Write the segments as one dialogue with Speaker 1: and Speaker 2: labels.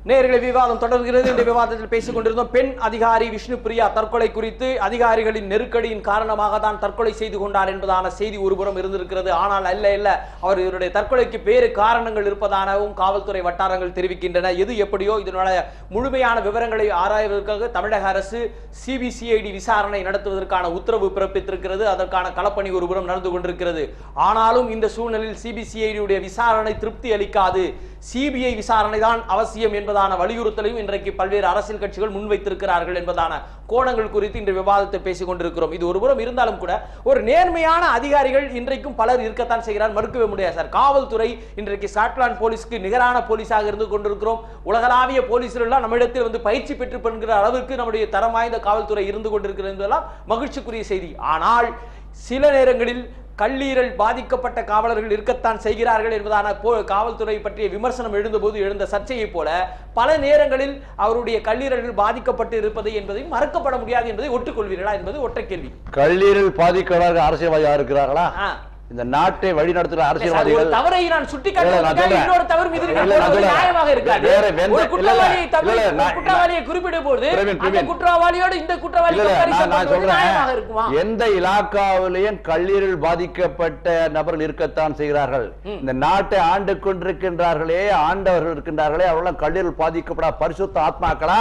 Speaker 1: நேர்களை விவாதம் தொடர்கிறது இந்த விவாதத்தில் பேசிக் கொண்டிருந்தோம் பெண் அதிகாரி விஷ்ணு பிரியா தற்கொலை குறித்து அதிகாரிகளின் நெருக்கடியின் காரணமாக தான் தற்கொலை செய்து கொண்டார் என்பதான செய்தி ஒருபுறம் இருந்திருக்கிறது ஆனால் அல்ல இல்ல அவர் இவருடைய தற்கொலைக்கு வேறு காரணங்கள் இருப்பதாகவும் காவல்துறை வட்டாரங்கள் தெரிவிக்கின்றன எது எப்படியோ இதனுடைய முழுமையான விவரங்களை ஆராய்வதற்காக தமிழக அரசு சிபிசிஐடி விசாரணை நடத்துவதற்கான உத்தரவு பிறப்பித்திருக்கிறது அதற்கான களப்பணி ஒருபுறம் நடந்து கொண்டிருக்கிறது ஆனாலும் இந்த சூழ்நிலையில் சிபிசிஐடியுடைய விசாரணை திருப்தி அளிக்காது சிபிஐ விசாரணை தான் அவசியம் என்பதான வலியுறுத்தலையும் இன்றைக்கு பல்வேறு அரசியல் கட்சிகள் முன்வைத்திருக்கிறார்கள் என்பதான கோணங்கள் குறித்து இன்று விவாதத்தை பேசிக் கொண்டிருக்கிறோம் இது ஒருபுறம் இருந்தாலும் கூட ஒரு நேர்மையான அதிகாரிகள் இன்றைக்கும் பலர் இருக்கத்தான் செய்கிறார் மறுக்கவே முடியாது சார் காவல்துறை இன்றைக்கு ஸ்காட்லாந்து போலீஸ்க்கு நிகரான போலீஸாக இருந்து கொண்டிருக்கிறோம் உலகளாவிய போலீஸ்கள் நம்மிடத்தில் வந்து பயிற்சி பெற்று பெறுகிற அளவுக்கு நம்முடைய தரம் வாய்ந்த காவல்துறை இருந்து கொண்டிருக்கிறது என்பதெல்லாம் மகிழ்ச்சிக்குரிய செய்தி ஆனால் சில நேரங்களில் கல்லீரல் பாதிக்கப்பட்ட காவலர்கள் இருக்கத்தான் செய்கிறார்கள் என்பதான போ காவல்துறை பற்றிய விமர்சனம் எழுந்தபோது எழுந்த சர்ச்சையைப் போல பல நேரங்களில் அவருடைய கல்லீரல்கள் பாதிக்கப்பட்டு இருப்பது என்பதை மறக்கப்பட முடியாது என்பதை ஒட்டுக்கொள்வீர்களா என்பது ஒற்றை கேள்வி
Speaker 2: கல்லீரல் பாதிக்கிறவர்கள் அரசியல்வாதியா இருக்கிறார்களா
Speaker 1: ஆ.
Speaker 2: இந்த நாட்டை வழி நடத்துகிற
Speaker 1: ஒரு
Speaker 2: அரசியல்வாதிகள்
Speaker 1: தவறை நான் சுட்டி
Speaker 2: இல்ல, நான்
Speaker 1: காட்டுவதற்காக
Speaker 2: சொல்றேன்.
Speaker 1: இன்னொரு தவறு மீது நீங்கள்
Speaker 2: இல்ல, நான்
Speaker 1: போடுவது
Speaker 2: சொல்றேன்.
Speaker 1: நியாயமாக இருக்காது
Speaker 2: வேற வெந்த-
Speaker 1: ஒரு
Speaker 2: இல்ல,
Speaker 1: குற்றவாளியை
Speaker 2: இல்ல,
Speaker 1: தவிர
Speaker 2: இல்ல,
Speaker 1: ஒரு
Speaker 2: நான்-
Speaker 1: குற்றவாளியை குறிப்பிடும் போது
Speaker 2: பிரவீன்,
Speaker 1: அந்த
Speaker 2: பிரவீன்.
Speaker 1: குற்றவாளியோடு இந்த குற்றவாளி
Speaker 2: இல்ல, இல்ல,
Speaker 1: comparison
Speaker 2: நான் நான்
Speaker 1: பண்ணுவது நியாயமாக இருக்குமா
Speaker 2: சொல்றேன் எந்த இலாக்காவிலையும் கல்லீரல் பாதிக்கப்பட்ட நபர்கள் இருக்கத்தான் செய்கிறார்கள் இந்த நாட்டை ஆண்டு கொண்டிருக்கின்றார்களே ஆண்டவர்கள் இருக்கின்றார்களே அவர்கள் கல்லீரல் பாதிக்கப்பட பரிசுத்த ஆத்மாக்களா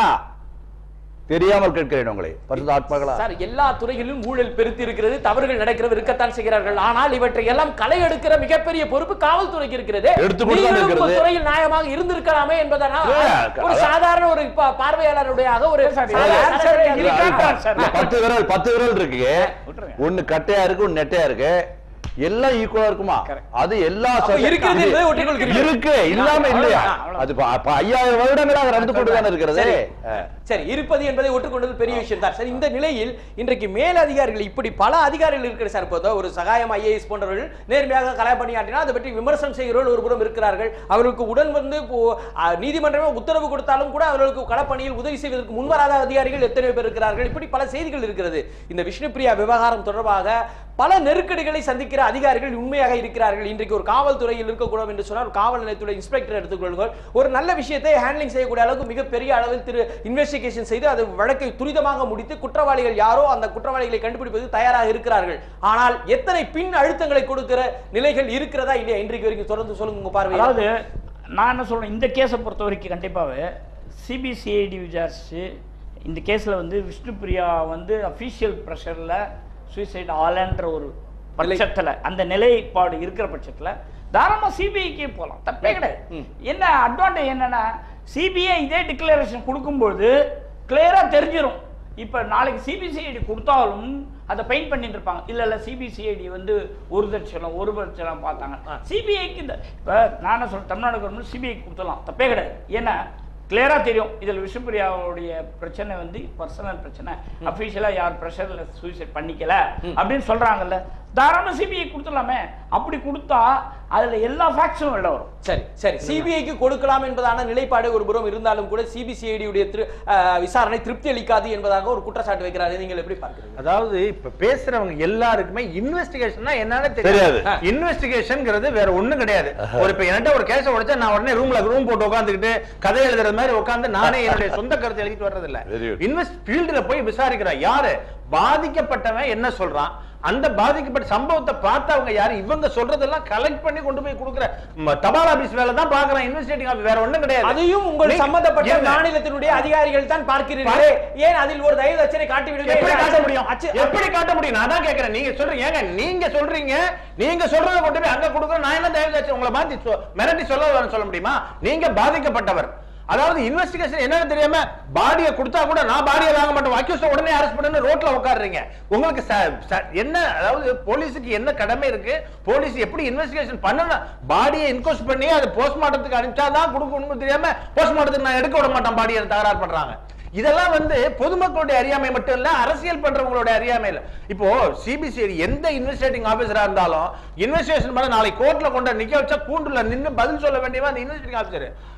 Speaker 2: தெரியாமல் கேட்கிறேன் உங்களை பரிசுத்த ஆத்மாக்களா
Speaker 1: சார் எல்லா துறைகளிலும் ஊழல் பெருத்தி இருக்கிறது தவறுகள் நடக்கிறது இருக்கத்தான் செய்கிறார்கள் ஆனால் இவற்றை எல்லாம் களை எடுக்கிற மிகப்பெரிய பொறுப்பு காவல்துறைக்கு இருக்கிறது
Speaker 2: எடுத்துக்கொண்டு தான்
Speaker 1: நீங்களும் உங்கள்
Speaker 2: இருக்கிறது.
Speaker 1: துறையில் நியாயமாக இருந்திருக்கலாமே என்பதனா
Speaker 2: இல்ல,
Speaker 1: ஒரு
Speaker 2: அதான்.
Speaker 1: சாதாரண ஒரு பா- பார்வையாளருடைய ஒரு சாதாரண
Speaker 3: answer
Speaker 1: சராசரி
Speaker 3: இருக்கா?
Speaker 1: அதிகாரி.
Speaker 3: சார்,
Speaker 2: இல்ல, பத்து விரல் பத்து விரல் இருக்கு
Speaker 3: விட்டுருங்க.
Speaker 2: ஒண்ணு கட்டையா இருக்கு ஒண்ணு நெட்டையா இருக்கு எல்லாம் ஈக்குவலா இருக்குமா அது எல்லா
Speaker 1: அப்ப
Speaker 2: சக-
Speaker 1: இருக்கிறது என்பதை ஒட்டிக்கொள்கிறீர்கள்.
Speaker 2: இருக்கு இல்லாம இல்லையா
Speaker 1: அவ்வளவுதான்.
Speaker 2: அது ப- அப்ப ஐயாயிரம் வருடங்களாக நடந்து கொண்டு தானே இருக்கிறது
Speaker 1: சரி.
Speaker 2: அஹ்.
Speaker 1: சரி இருப்பது என்பதை ஒட்டுக்கொண்டது பெரிய விஷயம் தான் சரி இந்த நிலையில் இன்றைக்கு மேல் அதிகாரிகள் இப்படி பல அதிகாரிகள் இருக்கிற சார் இப்போ ஒரு சகாயம் ஐஏஎஸ் போன்றவர்கள் நேர்மையாக கலை பணியாற்றினால் அதை பற்றி விமர்சனம் செய்கிறவர்கள் ஒரு புறம் இருக்கிறார்கள் அவர்களுக்கு உடன் வந்து இப்போ, அ, நீதிமன்றமே உத்தரவு கொடுத்தாலும் கூட அவர்களுக்கு களப்பணியில் உதவி செய்வதற்கு முன்வராத அதிகாரிகள் எத்தனை பேர் இருக்கிறார்கள் இப்படி பல செய்திகள் இருக்கிறது இந்த விஷ்ணுபிரியா விவகாரம் தொடர்பாக பல நெருக்கடிகளை சந்திக்கிற அதிகாரிகள் உண்மையாக இருக்கிறார்கள் இன்றைக்கு ஒரு காவல்துறையில் இருக்கக்கூடாது என்று சொன்னால் ஒரு காவல் நிலையத்துறை இன்ஸ்பெக்டர் எடுத்துக்கொள்ளுங்கள் ஒரு நல்ல விஷயத்தை ஹேண்ட்லிங் செய்யக்கூடிய அளவுக்கு மிகப்பெரிய அளவில் திரு இன்வெஸ்டிகேஷன் செய்து அது வழக்கை துரிதமாக முடித்து குற்றவாளிகள் யாரோ அந்த குற்றவாளிகளை கண்டுபிடிப்பது தயாராக இருக்கிறார்கள் ஆனால் எத்தனை பின் அழுத்தங்களை கொடுக்கிற நிலைகள் இருக்கிறதா இல்லையா இன்றைக்கு வரைக்கும் தொடர்ந்து சொல்லுங்க உங்க பார்வையில்
Speaker 3: அதாவது நான் என்ன சொல்றேன் இந்த கேஸை பொறுத்த வரைக்கும் கண்டிப்பாகவே சிபிசிஐடி விசாரிச்சு இந்த கேஸில் வந்து விஷ்ணுபிரியா வந்து அஃபீஷியல் ப்ரெஷரில் சூசைட் ஆலன்ற ஒரு பட்சத்தில் அந்த நிலைப்பாடு இருக்கிற பட்சத்தில் தாராளமாக சிபிஐக்கே போகலாம் தப்பே கிடையாது
Speaker 1: ம்.
Speaker 3: என்ன அட்வான்டேஜ் என்னன்னா சிபிஐ இதே டிக்ளரேஷன் கொடுக்கும்போது கிளியராக தெரிஞ்சிடும் இப்போ நாளைக்கு சிபிசிஐடி கொடுத்தாலும் அதை பெயிண்ட் பண்ணிட்டு இருப்பாங்க இல்ல இல்ல சிபிசிஐடி வந்து ஒரு தட்சணம் ஒரு லட்சம் பார்த்தாங்க சிபிஐக்கு இந்த இப்போ நான் என்ன சொல்றேன் தமிழ்நாடு கவர்மெண்ட் சிபிஐ கொடுத்துடலாம் தப்பே கிடையாது ஏன்னா கிளியரா தெரியும் இதில் விஷ்ணுபிரியாவுடைய பிரச்சனை வந்து பர்சனல் பிரச்சனை அஃபீஷியலா யார் ப்ரெஷர்ல சூசைட் பண்ணிக்கல அப்படின்னு சொல்றாங்கல்ல தாராளமா சிபிஐ கொடுத்துடலாமே அப்படி கொடுத்தா அதுல எல்லா ஃபேக்ட்ஸும் வெளில வரும்
Speaker 1: சரி சரி சிபிஐக்கு கொடுக்கலாம் என்பதான நிலைப்பாடு ஒரு புறம் இருந்தாலும் கூட சிபிசிஐடி உடைய திரு- அஹ், விசாரணை திருப்தி அளிக்காது என்பதாக ஒரு குற்றச்சாட்டு வைக்கிறாரு நீங்கள் எப்படி பார்க்கிறீங்க
Speaker 4: அதாவது இப்ப பேசுறவங்க எல்லாருக்குமே இன்வெஸ்டிகேஷன்னா என்னன்னு
Speaker 2: தெரியாது.
Speaker 4: தெரியாது இன்வெஸ்டிகேஷன்ங்கிறது வேற ஒண்ணும் கிடையாது ஒரு இப்ப என்கிட்ட ஒரு கேஸ உடைச்சா நான் உடனே ரூம்ல ரூம் போட்டு உட்காந்துக்கிட்டு கதை எழுதுறது மாதிரி உட்கார்ந்து நானே என்னுடைய சொந்த கருத்தை எழுதிட்டு வர்றது இல்ல
Speaker 2: Very good.
Speaker 4: இன்வெஸ்ட் ஃபீல்டுல போய் விசாரிக்கிறேன் யாரு பாதிக்கப்பட்டவன் என்ன சொல்றான் அந்த பாதிக்கப்பட்ட சம்பவத்தை பார்த்தவங்க யாரு இவங்க சொல்றதெல்லாம் கலெக்ட் பண்ணி கொண்டு போய் கொடுக்குற ம, தபால் ஆபீஸ் வேலை தான் பாக்குறேன் இன்வெஸ்டிகேட்டிங் ஆபீஸ் வேற ஒண்ணும் கிடையாது
Speaker 1: அதையும் உங்கள்
Speaker 4: நீங்க-
Speaker 1: சம்பந்தப்பட்ட
Speaker 4: ஏங்க?
Speaker 1: மாநிலத்தினுடைய அதிகாரிகள் தான் பார்க்கிறீர்களே ஏன் அதில் ஒரு தயவு அச்சனை காட்டி விடுங்க
Speaker 4: எப்படி காட்ட முடியும்
Speaker 1: அச்சு-
Speaker 4: எப்படி காட்ட முடியும் நான் தான் கேக்குறேன் நீங்க சொல்றீங்க ஏங்க நீங்க சொல்றீங்க நீங்க சொல்றத கொண்டு போய் அங்க கொடுக்குற நான் என்ன தயவு வச்சு உங்களை மாத்தி சொ- மிரட்டி சொல்ல வரேன்னு சொல்ல முடியுமா நீங்க பாதிக்கப்பட்டவர் அதாவது இன்வெஸ்டிகேஷன் என்னன்னு தெரியாம பாடியை கொடுத்தா கூட நான் பாடியை வாங்க மாட்டேன் அக்யூஸ் உடனே அரெஸ்ட் பண்ணு ரோட்ல உட்காருறீங்க உங்களுக்கு ச- ச- என்ன அதாவது போலீஸுக்கு என்ன கடமை இருக்கு போலீஸ் எப்படி இன்வெஸ்டிகேஷன் பண்ணணும் பாடியை இன்கொஸ்ட் பண்ணி அது போஸ்ட்மார்ட்டத்துக்கு அனுப்பிச்சா தான் கொடுக்கணும்னு தெரியாம போஸ்ட்மார்ட்டத்துக்கு நான் எடுக்க விட மாட்டேன் பாடியை தகராறு பண்றாங்க இதெல்லாம் வந்து பொதுமக்களுடைய அறியாமை மட்டும் இல்ல அரசியல் பண்றவங்களுடைய அறியாமை இல்ல இப்போ சிபிசிஐடி எந்த இன்வெஸ்டிகேட்டிங் ஆபீசரா இருந்தாலும் இன்வெஸ்டிகேஷன் பண்ண நாளைக்கு கோர்ட்ல கொண்டு நிக்க வச்சா கூண்டுல நின்னு பதில் சொல்ல வேண்டியவன் அந்த இன்வெஸ்டிகேட்டிங் ஆபீசர்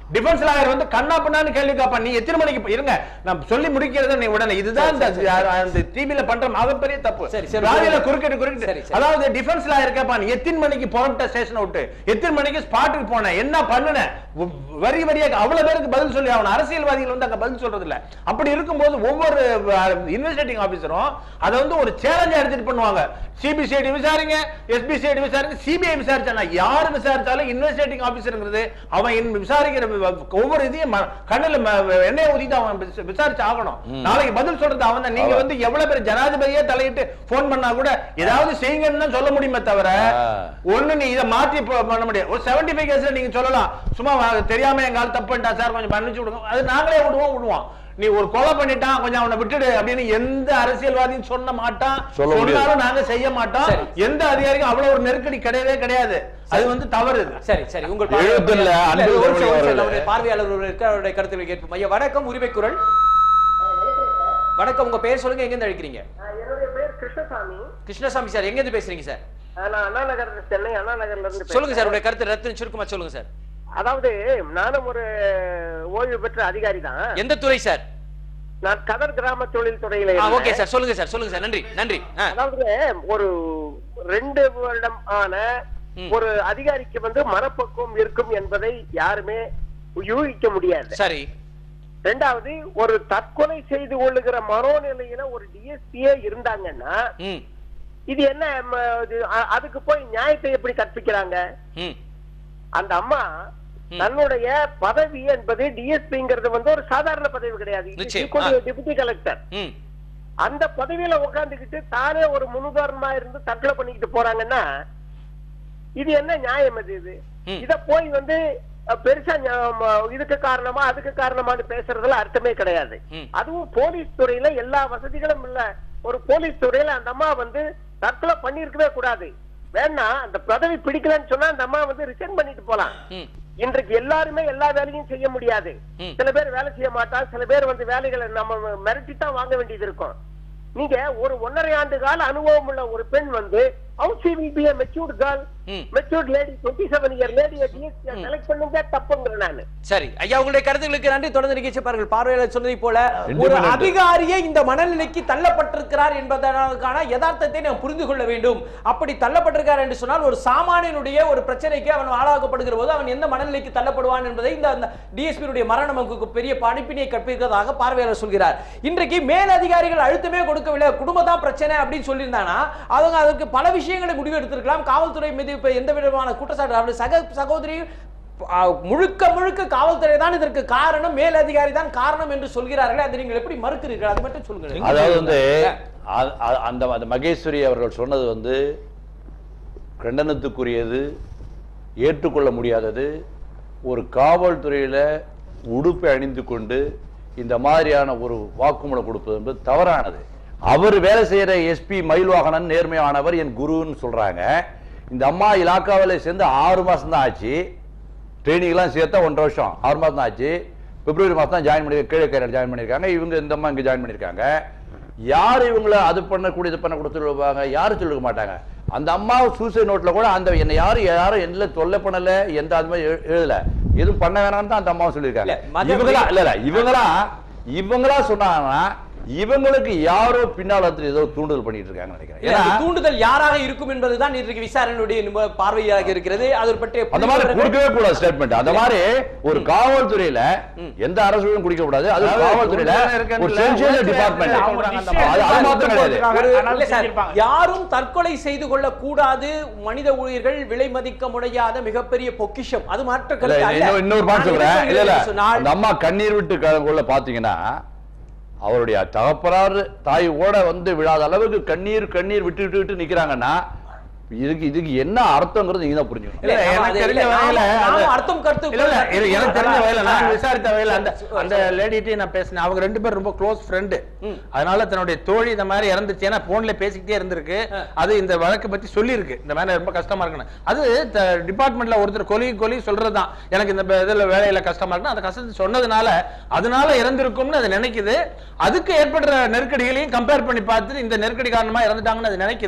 Speaker 4: டிஃபென்ஸ் லாயர் வந்து கண்ணா பண்ணான்னு கேள்வி கேட்பான் நீ எத்தனை மணிக்கு போ- இருங்க நான் சொல்லி முடிக்கிறத நீ உடனே இதுதான் இந்த அந்த டிவில பண்ற மிகப்பெரிய தப்பு
Speaker 1: சரி, சரி.
Speaker 4: ராஜில குறுக்கிட்டு
Speaker 1: சரி,
Speaker 4: குறுக்கிட்டு
Speaker 1: சரி.
Speaker 4: அதாவது டிஃபென்ஸ் லாயர் கேட்பான் நீ எத்தனை மணிக்கு புறப்பட்ட ஸ்டேஷன் விட்டு எத்தனை மணிக்கு ஸ்பாட்டுக்கு போன என்ன பண்ணுன உ- வரி வரியா அவ்வளவு பேருக்கு பதில் சொல்லி அவன் அரசியல்வாதிகள் வந்து அங்க பதில் சொல்றது இல்ல அப்படி இருக்கும்போது ஒவ்வொரு இன்வெஸ்டிகேட்டிங் ஆபீசரும் அதை வந்து ஒரு சேலஞ்சா எடுத்துட்டு பண்ணுவாங்க சிபிசிஐடி விசாரிங்க எஸ்பிசிஐடி விசாரிங்க சிபிஐ விசாரிச்சா யாரு விசாரிச்சாலும் இன்வெஸ்டிகேட்டிங் ஆபீசர்ங்கிறது அவன் in- விசாரிக்கிற வ- ஒவ்வொரு இதையும் ம- கண்ணுல ம- எண்ணெய் ஊதிட்டு அவன் விச- விசாரிச்சு ஆகணும் நாளைக்கு பதில் சொல்றது அவன் தான் நீங்க வந்து எவ்வளவு பேர் ஜனாதிபதியே தலையிட்டு போன் பண்ணா கூட ஏதாவது செய்யுங்கன்னு தான் சொல்ல முடியுமே தவிர
Speaker 2: ஆ.
Speaker 4: ஒண்ணு நீ இதை மாத்தி ப- பண்ண முடியாது ஒரு செவன்டி ஃபைவ் கேஸ்ல நீங்க சொல்லலாம் சும்மா வா- தெரியாம எங்க ஆள் தப்பு பண்ணிட்டா சார் கொஞ்சம் மன்னிச்சு விடுங்க அது நாங்களே விடுவோம் விடுவோம் நீ ஒரு கொலை பண்ணிட்டான் கொஞ்சம் அவனை விட்டுடு அப்படின்னு எந்த அரசியல்வாதியும் சொன்ன மாட்டான்
Speaker 2: சொல்ல முடியாது.
Speaker 4: சொன்னாலும் நாங்க செய்ய மாட்டோம்
Speaker 1: சரி.
Speaker 4: எந்த அதிகாரிக்கும் அவ்வளவு ஒரு நெருக்கடி கிடையவே கிடையாது அது வந்து தவறு இது.
Speaker 1: சரி சரி உங்கள்
Speaker 2: எழுத்துல
Speaker 1: இல்ல,
Speaker 2: அன்பு
Speaker 1: ஒரு நிமிஷம், ஒரு நிமிஷம்,
Speaker 2: அவர்களே.
Speaker 1: நம்முடைய பார்வையாளர் ஒருவர் இருக்கார், அவருடைய கருத்துக்களை கேட்போம் ஐயா வணக்கம் உரிமை குரல் வணக்கம் உங்க பேர் சொல்லுங்க எங்க இருந்து அழைக்கிறீங்க
Speaker 5: ஆஹ் என்னுடைய பேர் கிருஷ்ணசாமி
Speaker 1: கிருஷ்ணசாமி சார் எங்க இருந்து பேசுறீங்க சார்
Speaker 5: ஆஹ் நான் அண்ணா நகர் சென்னை அண்ணா நகர்ல இருந்து
Speaker 1: சொல்லுங்க சார்
Speaker 5: பேசுறேன்.
Speaker 1: உடைய கருத்து ரத்தின சுருக்கமா சொல்லுங்க சார்
Speaker 5: அதாவது நானும் ஒரு ஓய்வு பெற்ற அதிகாரி தான்
Speaker 1: எந்த துறை சார்
Speaker 5: நான் கதர் கிராம தொழில் துறையில
Speaker 1: ஓகே
Speaker 5: இருந்தேன்.
Speaker 1: சார் சொல்லுங்க சார் சொல்லுங்க சார் நன்றி நன்றி ஆ,
Speaker 5: அதாவது ஒரு ரெண்டு வருடம் ஆன
Speaker 1: ம்.
Speaker 5: ஒரு அதிகாரிக்கு வந்து மனப்பக்குவம் இருக்கும் என்பதை யாருமே யூகிக்க முடியாது
Speaker 1: சரி
Speaker 5: ரெண்டாவது ஒரு தற்கொலை செய்து கொள்ளுகிற மனோநிலையில ஒரு டிஎஸ்பியே இருந்தாங்கன்னா
Speaker 1: ம்
Speaker 5: இது என்ன ம, இது, அ- அதுக்கு போய் நியாயத்தை எப்படி கற்பிக்கிறாங்க
Speaker 1: ம்
Speaker 5: அந்த அம்மா
Speaker 1: ம்.
Speaker 5: தன்னுடைய பதவி என்பது டிஎஸ்பிங்கிறது வந்து ஒரு சாதாரண பதவி கிடையாது
Speaker 1: நிச்சயம்.
Speaker 5: டெபுட்டி கலெக்டர்
Speaker 1: ம்
Speaker 5: அந்த பதவியில உட்கார்ந்துகிட்டு தானே ஒரு முன்னுதாரணமா இருந்து தற்கொலை பண்ணிக்கிட்டு போறாங்கன்னா இது என்ன நியாயம் அது இது
Speaker 1: ம்.
Speaker 5: இத போய் வந்து அஹ், பெருசா ஞா- ம- இதுக்கு காரணமா அதுக்கு காரணமான்னு பேசுறதுல அர்த்தமே கிடையாது
Speaker 1: ம்.
Speaker 5: அதுவும் போலீஸ் துறையில எல்லா வசதிகளும் இல்ல ஒரு போலீஸ் துறையில அந்த அம்மா வந்து தற்கொலை பண்ணிருக்கவே கூடாது வேணா அந்த பதவி பிடிக்கலன்னு சொன்னா அந்த அம்மா வந்து ரிசைன் பண்ணிட்டு போலாம்
Speaker 1: ம்
Speaker 5: இன்றைக்கு எல்லாருமே எல்லா வேலையும் செய்ய முடியாது
Speaker 1: ம்.
Speaker 5: சில பேர் வேலை செய்ய மாட்டாங்க சில பேர் வந்து வேலைகளை நம்ம மிரட்டி தான் வாங்க வேண்டியது இருக்கும் நீங்க ஒரு ஒன்னரை ஆண்டு கால அனுபவம் உள்ள ஒரு பெண் வந்து how she will be a matured girl
Speaker 1: ம்.
Speaker 5: matured lady 27 year lady DSP select பண்ணுங்க தப்புங்கிறேன் நானு
Speaker 1: சரி ஐயா உங்களுடைய கருத்துக்களுக்கு நன்றி தொடர்ந்து நிகழ்ச்சி பாருங்கள் பார்வையாளர் சொன்னதை போல ஒரு
Speaker 2: Independent.
Speaker 1: அதிகாரியே இந்த மனநிலைக்கு தள்ளப்பட்டிருக்கிறார் என்பதற்கான யதார்த்தத்தை நாம் புரிந்து கொள்ள வேண்டும் அப்படி தள்ளப்பட்டிருக்கார் என்று சொன்னால் ஒரு சாமானியனுடைய ஒரு பிரச்சனைக்கு அவன் ஆளாக்கப்படுகிற போது அவன் எந்த மனநிலைக்கு தள்ளப்படுவான் என்பதை இந்த டிஎஸ்பியுடைய மரணம் நமக்கு பெரிய படிப்பினை கற்பிக்கிறதாக பார்வையாளர் சொல்கிறார் இன்றைக்கு மேல் அதிகாரிகள் அழுத்தமே கொடுக்கவில்லை குடும்பம் தான் பிரச்சனை அப்படின்னு சொல்லியிருந்தானா அவங்க அதற்கு பல விஷயங்களை முடிவு எடுத்திருக்கலாம் காவல்துறை மீது இப்ப எந்த விதமான குற்றச்சாட்டு அவருடைய சக சகோதரி ஆ, முழுக்க முழுக்க காவல்துறை தான் இதற்கு காரணம் மேல் அதிகாரி தான் காரணம் என்று சொல்கிறார்களே அதை நீங்கள் எப்படி மறுக்கிறீர்கள் அது மட்டும் சொல்லுங்க
Speaker 2: அதாவது வந்து அ- அ- அந்த அந்த மகேஸ்வரி அவர்கள் சொன்னது வந்து கண்டனத்துக்குரியது ஏற்றுக்கொள்ள முடியாதது ஒரு காவல்துறையில உடுப்பை அணிந்து கொண்டு இந்த மாதிரியான ஒரு வாக்குமூலம் கொடுப்பது என்பது தவறானது அவர் வேலை செய்யற எஸ்பி மயில்வாகனன் நேர்மையானவர் என் குருன்னு சொல்றாங்க இந்த அம்மா இலாக்காவில் சேர்ந்து ஆறு மாசம் தான் ஆச்சு ட்ரைனிங்லாம் சேர்த்தா ஒன்றரை வருஷம் ஆறு மாதம் தான் ஆச்சு பிப்ரவரி மாதம் தான் ஜாயின் பண்ணி கீழே கேரள ஜாயின் பண்ணியிருக்காங்க இவங்க இந்த அம்மா இங்கே ஜாயின் பண்ணியிருக்காங்க யார் இவங்கள அது பண்ணக்கூடிய இது பண்ண கொடுத்துருவாங்க யாரும் சொல்லிக்க மாட்டாங்க அந்த அம்மா சூசைட் நோட்டில் கூட அந்த என்னை யாரும் யாரும் எந்த தொல்லை பண்ணல எந்த அது மாதிரி எழு- எழுதல எதுவும் பண்ண வேணாம்னு தான் அந்த அம்மாவும் சொல்லியிருக்காங்க
Speaker 1: இல்ல, மத-
Speaker 2: இவங்களா இல்ல இல்ல இவங்களா இவங்களா சொன்னாங்கன்னா இவங்களுக்கு யாரோ பின்னால் வந்து ஏதோ தூண்டுதல் பண்ணிட்டு இருக்காங்கன்னு நினைக்கிறேன்
Speaker 1: இல்ல,
Speaker 2: ஏன்னா
Speaker 1: இந்த தூண்டுதல் யாராக இருக்கும் என்பதுதான் இன்றைக்கு விசாரணையுடைய நிப- பார்வையாக இருக்கிறது அது பற்றிய
Speaker 2: அந்த மாதிரி
Speaker 1: புரிதல்
Speaker 2: கொடுக்கவே கூடாது ஸ்டேட்மெண்ட் அந்த மாதிரி ஒரு காவல்துறையில எந்த அரசும் குடிக்க கூடாது அது
Speaker 4: அதாவது
Speaker 2: காவல்துறையில
Speaker 4: உண்மையா இருக்கிறது
Speaker 2: ஒரு
Speaker 4: இல்ல,
Speaker 2: சென்சியல்
Speaker 4: உண்மையா
Speaker 2: டிபார்ட்மெண்ட்
Speaker 4: இருக்கிறது
Speaker 3: அவங்க
Speaker 4: சொல்றாங்க அந்த
Speaker 3: decision
Speaker 2: அது- அது மாத்திரம் கிடையாது.
Speaker 3: எடுப்பாங்க.
Speaker 1: ஒரு-
Speaker 3: அதனால
Speaker 1: இல்ல சார்,
Speaker 3: செஞ்சிருப்பாங்க.
Speaker 1: யாரும் தற்கொலை செய்து கொள்ள கூடாது மனித உயிர்கள் விலை மதிக்க முடியாத மிகப்பெரிய பொக்கிஷம் அது மாற்ற
Speaker 2: இல்ல,
Speaker 1: கருத்து அல்ல.
Speaker 2: இன்னொரு இன்னொரு பாயிண்ட்
Speaker 1: நான் என்ன
Speaker 2: சொல்றேன் இல்ல இல்ல
Speaker 1: சொல்கிறேன் சொன்னால்,
Speaker 2: அந்த அம்மா கண்ணீர் விட்டு கலங்குள்ள பாத்தீங்கன்னா அவருடைய தகப்பனார் தாய் ஓட வந்து விழாத அளவுக்கு கண்ணீர் கண்ணீர் விட்டு விட்டு விட்டு நிக்கிறாங்கன்னா இதுக்கு இதுக்கு என்ன அர்த்தங்கிறது நீங்க தான் புரிஞ்சுக்கணும்
Speaker 1: இல்ல,
Speaker 4: இல்ல,
Speaker 1: நாம
Speaker 4: எனக்கு
Speaker 1: அது
Speaker 4: தெரிஞ்ச
Speaker 1: இல்ல,
Speaker 4: வகையில
Speaker 1: நாம-
Speaker 4: அது-
Speaker 1: நாம அர்த்தம் கருத்து
Speaker 4: இல்ல இல்ல இது எனக்கு தெரிஞ்ச வகையில நான்
Speaker 1: ஆ.
Speaker 4: விசாரித்த வகையில அந்த
Speaker 1: சரி,
Speaker 4: அந்த
Speaker 1: சரி.
Speaker 4: லேடிட்டையும் நான் பேசினேன் அவங்க ரெண்டு பேரும் ரொம்ப க்ளோஸ் ஃப்ரெண்டு
Speaker 1: ம்.
Speaker 4: அதனால தன்னுடைய தோழி இந்த மாதிரி இறந்துச்சு ஏன்னா போன்ல பேசிக்கிட்டே இருந்திருக்கு
Speaker 1: ஆ.
Speaker 4: அது இந்த வழக்கு பத்தி சொல்லியிருக்கு இந்த மாதிரி ரொம்ப கஷ்டமா இருக்குன்னு அது டிபார்ட்மெண்ட்ல ஒருத்தர் கொலி கொலி சொல்றதுதான் எனக்கு இந்த ப- இதுல வேலையில கஷ்டமா இருக்குன்னு அந்த கஷ்டத்தை சொன்னதுனால அதனால இறந்திருக்கும்னு அது நினைக்குது அதுக்கு ஏற்படுற நெருக்கடிகளையும் கம்பேர் பண்ணி பார்த்துட்டு இந்த நெருக்கடி காரணமா இறந்துட்டாங்கன்னு அது நினைக்குது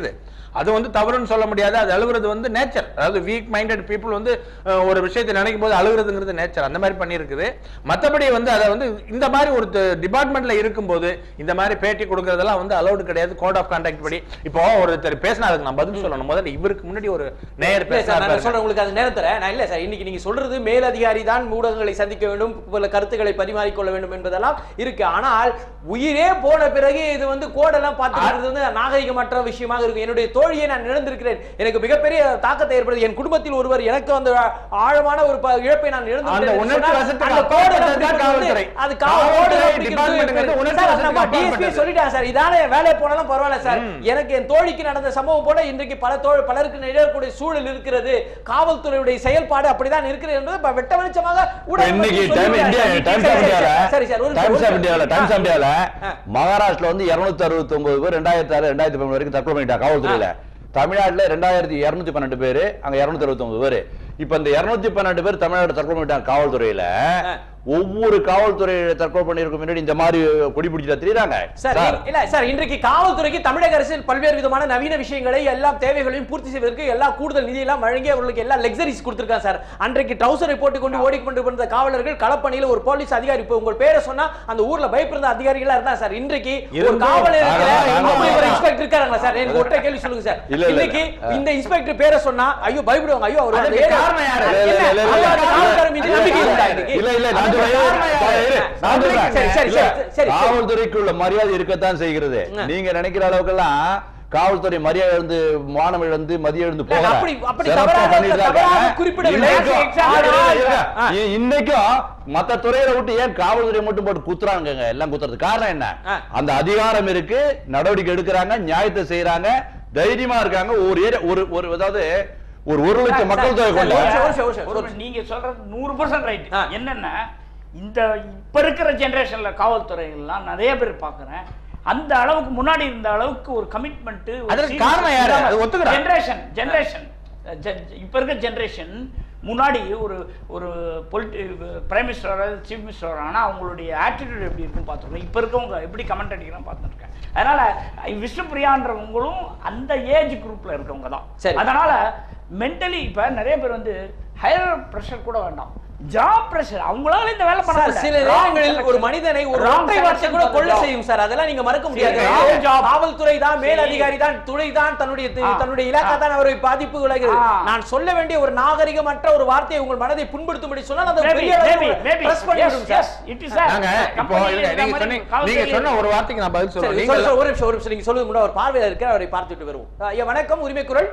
Speaker 4: அது வந்து தவறுன்னு சொல்ல முடியாது அது அழுகுறது வந்து நேச்சர் அதாவது வீக் மைண்டட் பீப்புள் வந்து அஹ், ஒரு விஷயத்தை நினைக்கும் போது அழுகுறதுங்கிறது நேச்சர் அந்த மாதிரி பண்ணியிருக்குது மற்றபடி வந்து அதை வந்து இந்த மாதிரி ஒரு டிபார்ட்மெண்ட்ல இருக்கும்போது இந்த மாதிரி பேட்டி கொடுக்கறதெல்லாம் வந்து அலௌடு கிடையாது கோட் ஆஃப் கான்டாக்ட் படி இப்போ ஒருத்தர் பேசினா அதுக்கு நான் பதில் சொல்லணும் முதல்ல இவருக்கு முன்னாடி ஒரு நேயர்
Speaker 1: இல்ல சார் நான்
Speaker 4: பேசினார்
Speaker 1: சொல்றேன் உங்களுக்கு அது நேரம் தரேன் நான் இல்ல சார் இன்னைக்கு நீங்க சொல்றது மேலதிகாரி தான் ஊடகங்களை சந்திக்க வேண்டும் பல கருத்துக்களை பரிமாறிக்கொள்ள வேண்டும் என்பதெல்லாம் இருக்கு ஆனால் உயிரே போன பிறகு இது வந்து கோடெல்லாம் பார்த்துக்கிறது வந்து நாகரிகமற்ற விஷயமாக இருக்கும் என்னுடைய தோழியை நான் இழந்திருக்கிறேன் எனக்கு மிகப்பெரிய தாக்கத்தை ஏற்படுது என் குடும்பத்தில் ஒருவர் எனக்கு அந்த ஆழமான ஒரு ப- இழப்பை நான்
Speaker 4: அந்த உணர்ச்சி
Speaker 1: இழந்து
Speaker 4: வசத்துக்கு
Speaker 1: அந்த கோடெல்லாம்
Speaker 4: அப்பாற்பட்டது தான்
Speaker 1: பிடிக்கிறது
Speaker 4: காவல்துறை.
Speaker 1: அது காவல்துறை
Speaker 4: காவல்துறை டிபார்ட்மெண்ட்ங்கிறது உணர்ச்சி வசத்துக்கு
Speaker 1: டிஎஸ்பி
Speaker 4: அப்பாற்பட்டது.
Speaker 1: சொல்லிட்டாங்க சார் இதானே வேலையை போனாலும் பரவாயில்ல சார் எனக்கு என் தோழிக்கு நடந்த சம்பவம் போல இன்றைக்கு பல தோழ் பலருக்கு நிகழக்கூடிய சூழல் இருக்கிறது காவல்துறையுடைய செயல்பாடு அப்படிதான் இருக்கிறது என்பது இப்ப வெட்ட வெளிச்சமாக ஊடகங்கள்
Speaker 2: இன்னைக்கு
Speaker 1: சொல்லிவிட்டாங்க.
Speaker 2: டைம்
Speaker 1: சரி,
Speaker 2: இந்தியா டைம்ஸ் ஆஃப் இந்தியால
Speaker 1: சரி, சரி, சரி, ஒரு நிமிஷம்,
Speaker 2: டைம்ஸ்
Speaker 1: ஒரு
Speaker 2: ஆஃப் இந்தியால டைம்ஸ் ஆஃப் இந்தியால
Speaker 1: ஆ.
Speaker 2: மகாராஷ்டிரா வந்து 269 அறுபத்தி ஒன்பது பேர் ரெண்டாயிரத்தி ஆறு ரெண்டாயிரத்தி பதிமூணு வரைக்கும் தற்கொலை பண்ணிட்டாங்க காவல்துறையில தமிழ்நாட்டுல ரெண்டாயிரத்தி இருநூத்தி பன்னெண்டு பேரு அங்க இருநூத்தி அறுபத்தி ஒன்பது பேரு இப்ப இந்த இருநூத்தி பன்னெண்டு பேர் தமிழ்நாடு தற்கொலை பண்ணிட்டாங்க காவல்துறையில
Speaker 1: ஆ.
Speaker 2: ஒவ்வொரு காவல்துறை தற்கொலை பண்ணிருக்கும் முன்னாடி இந்த மாதிரி கொடி பிடிச்சிட்டு தெரியுறாங்க
Speaker 1: சார்
Speaker 2: சார்
Speaker 1: இல்ல சார் இன்றைக்கு காவல்துறைக்கு தமிழக அரசு பல்வேறு விதமான நவீன விஷயங்களை எல்லா தேவைகளையும் பூர்த்தி செய்வதற்கு எல்லா கூடுதல் நிதியெல்லாம் வழங்கி அவர்களுக்கு எல்லா லக்ஸரிஸ் கொடுத்திருக்காங்க சார் அன்றைக்கு ட்ரௌசரை போட்டுக் கொண்டு ஓடிக்கொண்டு வந்த காவலர்கள் களப்பணியில ஒரு போலீஸ் அதிகாரி இப்போ உங்கள் பேரை சொன்னா அந்த ஊர்ல பயப்படுற அதிகாரிகளா இருந்தா சார் இன்றைக்கு ஒரு
Speaker 4: இருந்தும்
Speaker 1: காவலர் இருக்கிற
Speaker 2: ஆனா, ஆனா,
Speaker 1: அப்படி ஒரு
Speaker 2: ஆனா.
Speaker 1: இன்ஸ்பெக்டர் இருக்காங்களா சார் எனக்கு ஒற்றை கேள்வி சொல்லுங்க சார்
Speaker 2: இல்ல, இல்ல,
Speaker 1: இன்னைக்கு
Speaker 2: இல்ல.
Speaker 1: இந்த இன்ஸ்பெக்டர் பேரை சொன்னா ஐயோ பயப்படுவாங்க ஐயோ அவர்
Speaker 4: அதுக்கு காரணம் யாரு?
Speaker 1: என்ன?
Speaker 2: இல்ல, இல்ல, இல்ல,
Speaker 1: அந்த
Speaker 2: இல்ல.
Speaker 1: காவல்காரர் மீது நம்பிக்கை இருக்கா இன்னைக்கு?
Speaker 2: இல்ல இல்ல நான்
Speaker 4: அதுக்கு
Speaker 2: சொல்றேன்.
Speaker 4: காரணம் யாரு?
Speaker 2: இரு, நான்
Speaker 1: சரி,
Speaker 2: சொல்றேன்.
Speaker 1: சரி, சரி,
Speaker 2: இல்ல,
Speaker 1: சரி, சரி.
Speaker 2: காவல்துறைக்கு உள்ள மரியாதை இருக்கத்தான் செய்கிறது
Speaker 1: ஆ.
Speaker 2: நீங்க நினைக்கிற அளவுக்கெல்லாம் காவல்துறை மரியாதை இழந்து மானம் இழந்து மதியம் இழந்து போகல
Speaker 1: அப்படி- அப்படி
Speaker 2: சிறப்பா
Speaker 1: தவறாக-
Speaker 2: பண்ணிட்டு தான்
Speaker 1: தவறாக
Speaker 2: இருக்காங்க.
Speaker 1: குறிப்பிடவில்லை.
Speaker 2: இன்னைக்கும்
Speaker 1: ஆனால்,
Speaker 2: இருங்க, இருங்க.
Speaker 1: ஆ.
Speaker 2: இ- இன்னைக்கும் மத்த துறையில விட்டு ஏன் காவல்துறை மட்டும் போட்டு குத்துறாங்க எல்லாம் குத்துறது காரணம் என்ன
Speaker 1: ஆ.
Speaker 2: அந்த அதிகாரம் இருக்கு நடவடிக்கை எடுக்கிறாங்க நியாயத்தை செய்யறாங்க தைரியமா இருக்காங்க ஒரு ஏரியா ஒரு ஒரு அதாவது ஒரு ஒரு லட்சம் மக்கள் தொகை
Speaker 1: சார்,
Speaker 2: கொண்ட
Speaker 1: ஒரு நிமிஷம், ஒரு நிமிஷம், ஒரு நிமிஷம், ஒரு
Speaker 3: ஒரு
Speaker 1: நிமிஷம்.
Speaker 3: நீங்க சொல்றது நூறு பர்சன்ட் ரைட்
Speaker 1: ஆ.
Speaker 3: என்னன்னா இந்த இப்ப இருக்கிற ஜெனரேஷன்ல காவல்துறை எல்லாம் நிறைய பேர் பாக்குறேன் அந்த அளவுக்கு முன்னாடி இருந்த அளவுக்கு ஒரு கமிட்மெண்ட்
Speaker 4: அதற்கு காரணம் யாரு? அது ஒத்துக்கிறேன்.
Speaker 3: ஜெனரேஷன் ஜெனரேஷன் இப்ப இருக்க ஜெனரேஷன் முன்னாடி ஒரு ஒரு பொலிட்டி பிரைம் மினிஸ்டர் சீஃப் மினிஸ்டர் ஆனா அவங்களுடைய ஆட்டிடியூட் எப்படி இருக்குன்னு பார்த்துருக்கோம் இப்போ இருக்கவங்க எப்படி கமெண்ட் அடிக்கிறான்னு பார்த்துருக்கேன் அதனால விஷ்ணுபிரியான்றவங்களும் அந்த ஏஜ் குரூப்ல இருக்கவங்க தான்
Speaker 1: சரி.
Speaker 3: அதனால மென்டலி இப்ப நிறைய பேர் வந்து ஹையர் ப்ரெஷர் கூட வேண்டாம் ஜாப் ப்ரெஷர் அவங்களால இந்த வேலை பண்ண
Speaker 1: சார்
Speaker 3: முடியல.
Speaker 1: சில
Speaker 3: Wrong
Speaker 1: நேரங்களில் ஒரு
Speaker 3: selection.
Speaker 1: மனிதனை ஒரு
Speaker 3: Wrong
Speaker 1: ஒற்றை வார்த்தை
Speaker 3: selection
Speaker 1: கூட
Speaker 3: for the
Speaker 1: கொள்ள
Speaker 3: job.
Speaker 1: செய்யும் சார் அதெல்லாம் நீங்க மறக்க முடியாது
Speaker 3: சரி, wrong job.
Speaker 1: காவல்துறை தான் மேல்
Speaker 3: சரி.
Speaker 1: அதிகாரி தான் துணை தான் தன்னுடைய
Speaker 3: ஆ.
Speaker 1: தன்னுடைய இலாக்கா தான் அவரை பாதிப்பு விளைகிறது
Speaker 3: ஆ.
Speaker 1: நான் சொல்ல வேண்டிய ஒரு நாகரிகமற்ற ஒரு வார்த்தையை உங்கள் மனதை புண்படுத்தும்படி சொன்னால் அதை
Speaker 3: Maybe,
Speaker 1: பெரிய அளவில்
Speaker 3: maybe, maybe.
Speaker 1: press பண்ணி
Speaker 3: Yes,
Speaker 1: விடும் sir.
Speaker 3: yes, it is that.
Speaker 4: நாங்க இப்போ
Speaker 3: Company
Speaker 4: இல்ல,
Speaker 3: இந்த
Speaker 4: நீங்க
Speaker 3: மாதிரி
Speaker 4: சொன்னீங்க
Speaker 3: காவல்துறை
Speaker 4: நீங்க சொன்ன ஒரு வார்த்தைக்கு நான் பதில்
Speaker 1: சரி,
Speaker 4: சொல்றேன்
Speaker 1: சொல்லு,
Speaker 4: நீங்க
Speaker 1: சொல்லு, ஒரு நிமிஷம் ஒரு நிமிஷம் நீங்க சொல்லுங்க முன்னாடி ஒரு பார்வையாளர் இருக்கிற அவரை பார்த்துட்டு வருவோம் ஆ, ஐயா வணக்கம் உரிமை குரல்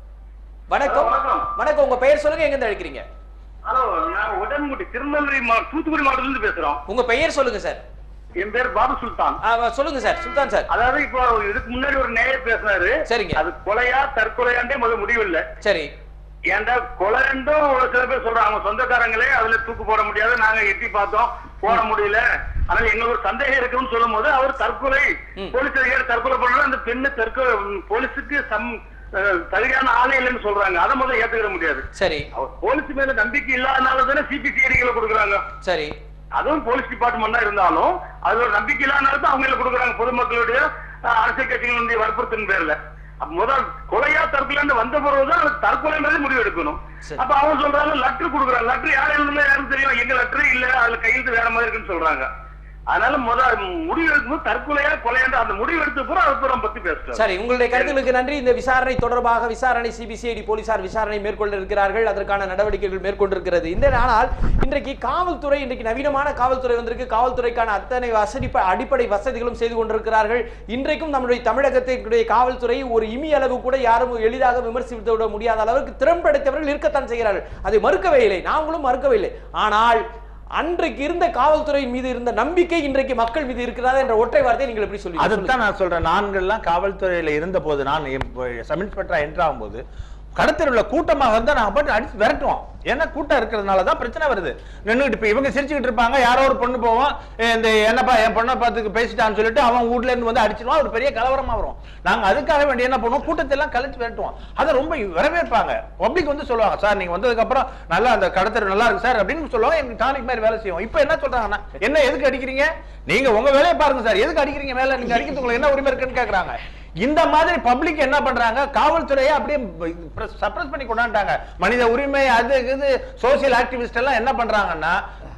Speaker 1: வணக்கம்
Speaker 5: வணக்கம்.
Speaker 1: வணக்கம் உங்க பெயர் சொல்லுங்க எங்க இருந்து அழைக்கிறீங்க
Speaker 5: ஹலோ நான் உடன்குடி திருநெல்வேலி மா- தூத்துக்குடி மாவட்டத்துல இருந்து பேசுறோம்
Speaker 1: உங்க பெயர் சொல்லுங்க சார்
Speaker 5: என் பேர் பாபு சுல்தான்
Speaker 1: ஆ, சொல்லுங்க சார் சுல்தான் சார்
Speaker 5: அதாவது இப்போ இதுக்கு முன்னாடி ஒரு நேயர் பேசினாரு
Speaker 1: சரிங்க.
Speaker 5: அது கொலையா தற்கொலையாண்டே முதல் முடிவு இல்ல
Speaker 1: சரி
Speaker 5: ஏன்டா கொலைன்றும் ஒரு சில பேர் சொல்றாங்க அவங்க சொந்தக்காரங்களே அதுல தூக்கு போட முடியாது நாங்க எட்டி பார்த்தோம் போட முடியல அதனால எங்களுக்கு ஒரு சந்தேகம் இருக்குன்னு சொல்லும் போது அவர் தற்கொலை
Speaker 1: ம்.
Speaker 5: போலீஸ் அதிகாரி தற்கொலை பண்றது அந்த பெண்ணு தற்கொலை போலீஸுக்கு சம் அஹ், தகுதியான ஆளே இல்லைன்னு சொல்றாங்க அதை முதல்ல ஏத்துக்கிற முடியாது
Speaker 1: சரி
Speaker 5: அவர் போலீஸ் மேல நம்பிக்கை இல்லாதனால தானே சிபிசிஐடிகளை கொடுக்குறாங்க
Speaker 1: சரி
Speaker 5: அதுவும் போலீஸ் டிபார்ட்மெண்ட் தான் இருந்தாலும் அது ஒரு நம்பிக்கை இல்லாதனால தான் அவங்கள கொடுக்குறாங்க பொதுமக்களுடைய அஹ், அரசியல் கட்சிகளுடைய வற்புறுத்தின் பேர்ல அப்ப முதல் கொலையா தற்கொலை வந்த பிறகுதான் அது தற்கொலைன்றது முடிவு எடுக்கணும்
Speaker 1: சரி.
Speaker 5: அப்ப அவங்க சொல்றாங்க லெட்டர் கொடுக்குறாங்க லெட்டர் யார் எழுதுல யாரும் தெரியும் எங்க லெட்டர் இல்ல அதுல கையெழுத்து வேற மாதிரி இருக்குன்னு சொல்றாங்க அதனால முதல் முடிவு எடுக்கும்போது தற்கொலையா கொலையான்ற அந்த முடிவு எடுத்த பிறகு அதுக்கப்புறம் பத்தி பேசுறோம்
Speaker 1: சரி உங்களுடைய கருத்துக்களுக்கு நன்றி இந்த விசாரணை தொடர்பாக விசாரணை சிபிசிஐடி போலீசார் விசாரணை மேற்கொள்ள இருக்கிறார்கள் அதற்கான நடவடிக்கைகள் மேற்கொண்டிருக்கிறது இந்த ஆனால் இன்றைக்கு காவல்துறை இன்றைக்கு நவீனமான காவல்துறை வந்திருக்கு காவல்துறைக்கான அத்தனை வசதி அடிப்படை வசதிகளும் செய்து கொண்டிருக்கிறார்கள் இன்றைக்கும் நம்முடைய தமிழகத்தினுடைய காவல்துறை ஒரு இமி அளவு கூட யாரும் எளிதாக விமர்சித்து விட முடியாத அளவுக்கு திறம்படைத்தவர்கள் இருக்கத்தான் செய்கிறார்கள் அதை மறுக்கவே இல்லை நாங்களும் மறுக்கவே இல்லை ஆனால் அன்றைக்கு இருந்த காவல்துறையின் மீது இருந்த நம்பிக்கை இன்றைக்கு மக்கள் மீது இருக்கிறதா என்ற ஒற்றை வார்த்தையை நீங்கள் எப்படி சொல்லி
Speaker 4: அதுதான் நான் சொல்றேன் நான்கள்லாம் காவல்துறையில இருந்த போது நான் சப் இன்ஸ்பெக்டரா என்டர் ஆகும்போது கடத்தல் உள்ள கூட்டமாக இருந்தா நாங்க பாட்டு அடிச்சு விரட்டுவோம் ஏன்னா கூட்டம் இருக்கிறதுனால தான் பிரச்சனை வருது நின்னுகிட்டு இப்ப இவங்க சிரிச்சுக்கிட்டு இருப்பாங்க யாரோ ஒரு பொண்ணு போவோம் "ஏய், இந்த என்னப்பா என் பொண்ணை பார்த்து பேசிட்டான்னு சொல்லிட்டு அவன் வீட்ல இருந்து வந்து அடிச்சிருவான் ஒரு பெரிய கலவரமா வரும் நாங்க அதுக்காக வேண்டிய என்ன பண்ணுவோம் கூட்டத்தை எல்லாம் கழிச்சு விரட்டுவோம் அதை ரொம்ப வரவேற்பாங்க பப்ளிக் வந்து சொல்லுவாங்க சார் நீங்க வந்ததுக்கு அப்புறம் நல்லா அந்த கடத்தர் நல்லா இருக்கு சார் அப்படின்னு சொல்லுவாங்க எங்க டானிக் மாதிரி வேலை செய்வோம் இப்போ என்ன சொல்றாங்கன்னா என்ன எதுக்கு அடிக்கிறீங்க நீங்க உங்க வேலையை பாருங்க சார் எதுக்கு அடிக்கிறீங்க மேல நீங்க அடிக்கிறதுக்கு உங்களுக்கு என்ன உரிமை இருக்குன்னு கேக்குறாங்க இந்த மாதிரி பப்ளிக் என்ன பண்றாங்க காவல்துறையை அப்படியே சப்ரஸ் பண்ணி கொண்டாண்டாங்க மனித உரிமை அது இது சோசியல் ஆக்டிவிஸ்ட் எல்லாம் என்ன பண்றாங்கன்னா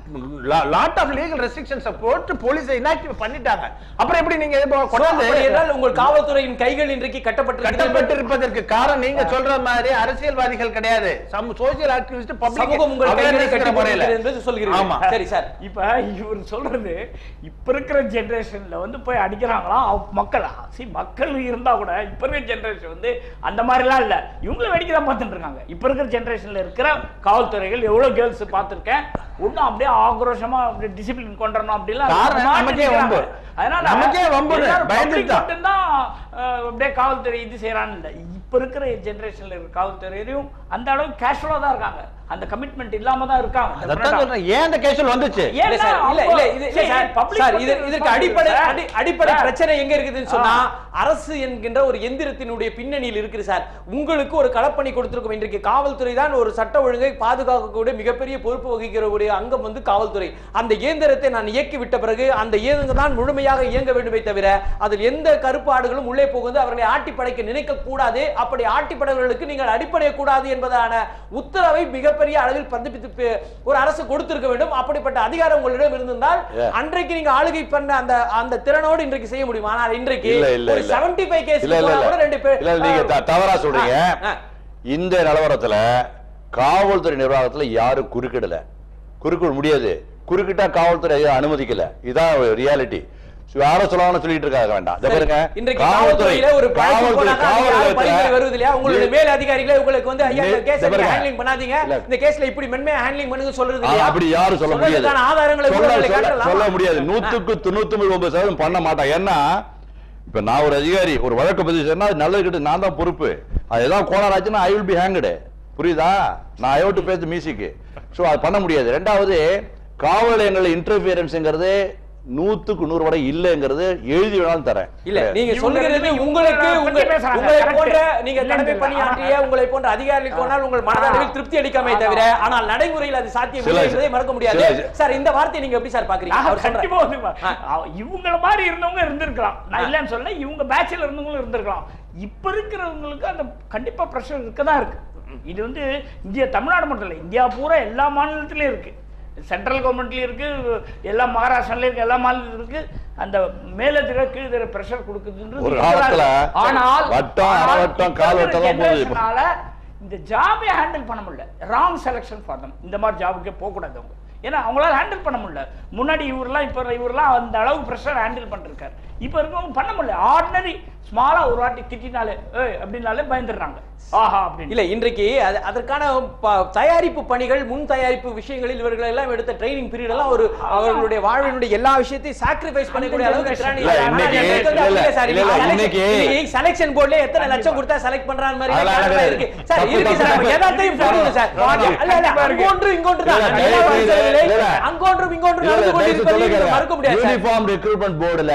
Speaker 4: லாட் ஆஃப் லீகல் ரெஸ்ட்ரிக்ஷன்ஸ் போட்டு போலீஸை இன்ஆக்டிவ் பண்ணிட்டாங்க அப்புறம் எப்படி நீங்க இப்போ
Speaker 1: அப்படி
Speaker 4: கொண்டாந்து
Speaker 1: என்றால் உங்கள் காவல்துறையின் கைகள் இன்றைக்கு கட்டப்பட்டிருக்கிறது
Speaker 4: கட்டப்பட்டிருப்பதற்கு காரணம் நீங்க சொல்ற மாதிரி அரசியல்வாதிகள் கிடையாது சம் சோசியல் ஆக்டிவிஸ்ட்
Speaker 1: சமூகம் உங்கள் கைகளை கட்டி போட்டிருக்கிறது என்பது
Speaker 4: ஆமா
Speaker 1: சொல்கிறீர்கள் சரி சார்
Speaker 3: இப்ப இவர் சொல்றது இப்ப இருக்கிற ஜெனரேஷன்ல வந்து போய் அடிக்கிறாங்களா அவ- மக்களா சி மக்கள் இருந்தா கூட இப்ப இருக்கிற ஜெனரேஷன் வந்து அந்த மாதிரிலாம் இல்ல இவங்களும் வேடிக்கை தான் பார்த்துட்டு இருக்காங்க இப்ப இருக்கிற ஜெனரேஷன்ல இருக்கிற காவல்துறைகள் எவ்வளவு கேர்ள்ஸ் பார்த்திருக்கேன் ஒன்னும் அப்படியே ஆக்ரோஷமா அப்படியே டிசிப்ளின் கொண்டுறணும் அப்படிலாம்
Speaker 4: காரணம்
Speaker 3: மாட்டி
Speaker 4: நமக்கே
Speaker 3: நிக்கிறாங்க.
Speaker 4: வம்பு.
Speaker 3: அதனால
Speaker 4: நமக்கே வம்புன்னு,
Speaker 3: எல்லாரும்
Speaker 4: பயந்துட்டு
Speaker 3: public
Speaker 4: தான்.
Speaker 3: மட்டும்தான் அஹ், அப்படியே காவல்துறை இது செய்யறான்னு இல்ல இப்ப இருக்கிற ஜெனரேஷன்ல இருக்கிற காவல்துறையிலையும் அந்த அளவுக்கு கேஷுவலா தான் இருக்காங்க அந்த கமிட்மெண்ட் இல்லாம தான் இருக்காங்க
Speaker 4: அதான் சொல்றேன் ஏன் இந்த கேஷுவல் வந்துச்சு
Speaker 1: இல்ல சார் இல்ல இல்ல இது இல்ல சார் சார் இது இதற்கு அடிப்படை அடி- அடிப்படை பிரச்சனை எங்க இருக்குதுன்னு சொன்னா அரசு என்கின்ற ஒரு எந்திரத்தினுடைய பின்னணியில் இருக்குது சார் உங்களுக்கு ஒரு களப்பணி கொடுத்திருக்கும் இன்றைக்கு காவல்துறை தான் ஒரு சட்ட ஒழுங்கை பாதுகாக்கக்கூடிய மிகப்பெரிய பொறுப்பு வகிக்கிறக்கூடிய அங்கம் வந்து காவல்துறை அந்த இயந்திரத்தை நான் இயக்கி விட்ட பிறகு அந்த இயந்திரம் தான் முழுமையாக இயங்க வேண்டுமே தவிர அதில் எந்த கருப்பாடுகளும் உள்ளே புகுந்து அவர்களை ஆட்டி படைக்க நினைக்க கூடாது அப்படி ஆட்டி படைவர்களுக்கு நீங்கள் அடிப்படைய கூடாது என்பதான உத்தரவை மிகப்பெரிய அளவில் பதிப்பித்து பே- ஒரு அரசு கொடுத்திருக்க வேண்டும் அப்படிப்பட்ட அதிகாரம் உங்களிடம் இருந்திருந்தால் அன்றைக்கு நீங்க ஆளுகை பண்ண அந்த அந்த திறனோடு இன்றைக்கு செய்ய முடியும் ஆனால் இன்றைக்கு
Speaker 2: இல்ல, இல்ல,
Speaker 1: ஒரு
Speaker 2: இல்ல.
Speaker 1: 75 கேஸ்
Speaker 2: இல்ல இல்ல
Speaker 1: கூட ரெண்டு பேர்
Speaker 2: இல்ல நீங்க த- தவறா சொல்றீங்க
Speaker 1: ஆ, ஆ.
Speaker 2: இந்த நிலவரத்துல காவல்துறை நிர்வாகத்துல யாரும் குறுக்கிடல குறுக்கிட முடியாது குறுக்கிட்டா காவல்துறை அதை அனுமதிக்கல இதான் ரியாலிட்டி யாரோ சொல்லணும்னு சொல்லிட்டு இருக்காங்க வேண்டாம் இதை
Speaker 1: சரி,
Speaker 2: பாருங்க
Speaker 1: இன்றைக்கு
Speaker 2: காவல்துறை
Speaker 1: காவல்துறையில ஒரு வழக்கு
Speaker 2: காவல்துறை
Speaker 1: போனாங்க, அது யாரும் பரிந்துரை வருவது
Speaker 2: காவல்துறை
Speaker 1: இல்லையா? உங்களுடைய மேல் அதிகாரிகளே உங்களுக்கு வந்து ஐயா இந்த
Speaker 2: நே-
Speaker 1: கேஸ்
Speaker 2: இதை பாருங்க.
Speaker 1: ஹேண்ட்லிங் பண்ணாதீங்க
Speaker 2: இல்ல.
Speaker 1: இந்த கேஸ்ல இப்படி மென்மையா ஹேண்ட்லிங் பண்ணுங்க சொல்றது
Speaker 2: ஆ,
Speaker 1: இல்லையா
Speaker 2: அப்படி யாரும் சொல்ல முடியாது
Speaker 1: சொல்றதுக்கான ஆதாரங்களை
Speaker 2: சொல்ல-
Speaker 1: ஊடகங்களை
Speaker 2: சொல்ல-
Speaker 1: காட்டலாம்.
Speaker 2: சொல்ல முடியாது நூத்துக்கு தொண்ணூத்தி ஒன்பது சதவீதம் பண்ண மாட்டான் ஏன்னா இப்ப நான் ஒரு அதிகாரி ஒரு வழக்கு பதிவு சொன்னா அது நல்லது கிட்ட நான் தான் பொறுப்பு அது ஏதாவது கோளாறு ஆச்சுன்னா ஐ வில் பி ஹேங்கடு புரியுதா நான் ஐ டு பேச மியூசிக் சோ அது பண்ண முடியாது ரெண்டாவது காவல் நிலையங்கள் இன்டர்ஃபியரன்ஸ்ங்கிறது நூத்துக்கு நூறு வரை இல்லைங்கிறது எழுதி வேணாலும் தரேன்
Speaker 1: இல்ல நீங்க
Speaker 3: இவங்க
Speaker 1: சொல்லுகிறது
Speaker 3: ரெண்டு பேரும்
Speaker 1: உங்களுக்கு
Speaker 3: இவங்களை
Speaker 1: உங்க-
Speaker 3: பத்தி பேசுறாங்க.
Speaker 1: உங்களை
Speaker 3: correct.
Speaker 1: போன்ற நீங்க
Speaker 3: இல்லைன்னு
Speaker 1: கடமை
Speaker 3: இல்ல.
Speaker 1: பணியாற்றிய
Speaker 3: ஆ.
Speaker 1: உங்களை போன்ற அதிகாரிகள் போனால் உங்கள் மனதளவில்
Speaker 3: ஆ.
Speaker 1: திருப்தி அளிக்காமே தவிர ஆனால் நடைமுறையில் அது சாத்தியம்
Speaker 2: சில-
Speaker 1: இல்லை என்பதை மறக்க முடியாது
Speaker 2: சில-
Speaker 1: சார் இந்த வார்த்தையை நீங்க எப்படி சார் பாக்குறீங்க
Speaker 3: நான்
Speaker 1: அவர் சொல்ற
Speaker 3: கண்டிப்பா ஒத்துப்பேன்.
Speaker 1: ஆ.
Speaker 3: அவ- இவங்கள மாதிரி இருந்தவங்க இருந்திருக்கலாம் நான்
Speaker 1: ஆ.
Speaker 3: இல்லைன்னு சொல்ல இவங்க பேட்ச்ல இருந்தவங்களும் இருந்திருக்கலாம் இப்ப இருக்கிறவங்களுக்கு அந்த கண்டிப்பா பிரஷர் இருக்கதான் இருக்கு இது வந்து இந்தியா தமிழ்நாடு மட்டும் இல்லை இந்தியா பூரா எல்லா மாநிலத்திலயும் இருக்கு சென்ட்ரல் கவர்மெண்ட்லயும் இருக்கு எல்லா மகாராஷ்டிராலயும் இருக்கு எல்லா மாநிலத்திலும் இருக்கு அந்த மேலதிர கீழ்திர பிரஷர் கொடுக்குதுன்றது
Speaker 2: ஒரு
Speaker 3: இருக்கதான்
Speaker 2: காலத்துல
Speaker 3: இருக்கு. ஆனால்
Speaker 2: வட்டம்,
Speaker 3: ஆனால்
Speaker 2: அரைவட்டம்,
Speaker 3: இப்ப
Speaker 2: கால்
Speaker 3: இருக்கிற
Speaker 2: வட்டம் தான் போகுது.
Speaker 3: generationனால இந்த ஜாபே ஹேண்டில் பண்ண முடியல ராங் செலெக்ஷன் ஃபார் தம் இந்த மாதிரி ஜாபுக்கே போகக்கூடாது அவங்க ஏன்னா அவங்களால ஹேண்டில் பண்ண முடியல முன்னாடி இவரெல்லாம் இப்போ இவரெல்லாம் அந்த அளவுக்கு ப்ரெஷர் ஹேண்டில் பண்ணிருக்காரு இப்போ இருக்கவங்க பண்ண முடியல ஆர்டினரி ஸ்மாலா ஒரு வாட்டி திட்டினாலே ஏய் அப்படின்னாலே பயந்துடுறாங்க ஆஹா அப்படின்னு
Speaker 1: இல்ல இன்றைக்கு அது- அதற்கான ப- தயாரிப்பு பணிகள் முன் தயாரிப்பு விஷயங்களில் இவர்கள் எல்லாம் எடுத்த ட்ரைனிங் பீரியட் எல்லாம் ஒரு அவர்களுடைய வாழ்வினுடைய எல்லா விஷயத்தையும் சாக்ரிஃபைஸ் பண்ணக்கூடிய அளவுக்கு திறன்
Speaker 2: இல்ல,
Speaker 1: இல்லை.
Speaker 2: இன்னைக்கு-
Speaker 1: ஆனா இன்னைக்கு வந்து
Speaker 2: இல்ல,
Speaker 1: அப்படி சார்.
Speaker 2: இல்ல, இல்ல,
Speaker 1: selection-
Speaker 2: இன்னைக்கு-
Speaker 1: இன்னைக்கு செலக்ஷன் போர்டுல எத்தனை லட்சம் கொடுத்தா செலக்ட் பண்றாங்க மாதிரி
Speaker 2: அதெல்லாம்
Speaker 1: காரணமா
Speaker 2: கிடையாது.
Speaker 1: இருக்கு சார்
Speaker 2: தப்பு,
Speaker 1: இருக்கு
Speaker 2: தப்பு,
Speaker 1: சார்
Speaker 2: தப்பு.
Speaker 1: எதாத்தையும் போடுங்க சார்
Speaker 2: No, no, no.
Speaker 1: இல்ல இல்ல அங்கொன்று இங்கொன்று தான்
Speaker 2: இல்ல,
Speaker 1: நான்
Speaker 2: இல்ல,
Speaker 1: எல்லா
Speaker 2: இல்ல,
Speaker 1: வயசுகளிலே
Speaker 2: இல்ல, இல்ல.
Speaker 1: அங்கொன்றும் இங்கொன்றும்
Speaker 2: இல்ல,
Speaker 1: நடந்து
Speaker 2: இல்ல,
Speaker 1: கொண்டிருப்பதை
Speaker 2: தயவு செய்து
Speaker 1: நீங்க மறுக்க முடியாது சார்.
Speaker 2: யூனிஃபார்ம் ரெக்ரூட்மெண்ட் போர்டுல